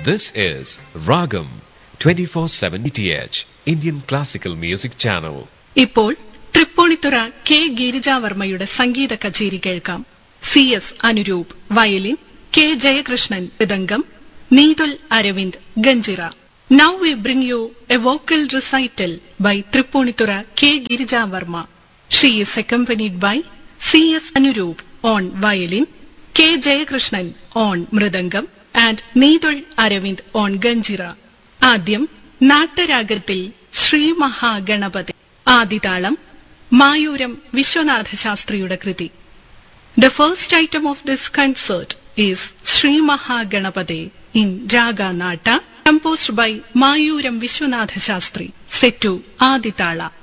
This is Ragam 24/7 DTH Indian Classical Music Channel. ഇപ്പോൾ Tripunithura K ഗിരിജാവർമ്മയുടെ സംഗീത കച്ചേരി കേൾക്കാം C S Anuroop violin K Jayakrishnan mridangam Neethul Aravind ganjira now we bring you a vocal recital by Tripunithura K Girija Varma she is accompanied by C S Anuroop on violin K Jayakrishnan on mridangam and Neethul Aravind on ganjira ആദ്യം നാട്ടരാഗത്തിൽ ശ്രീ മഹാഗണപതി ആദിതാളം മായൂരം വിശ്വനാഥ ശാസ്ത്രിയുടെ കൃതി the first item of this concert is Sri Mahaganapathi in raga Nata composed by Mayuram Viswanatha Sastri set ആദിതാള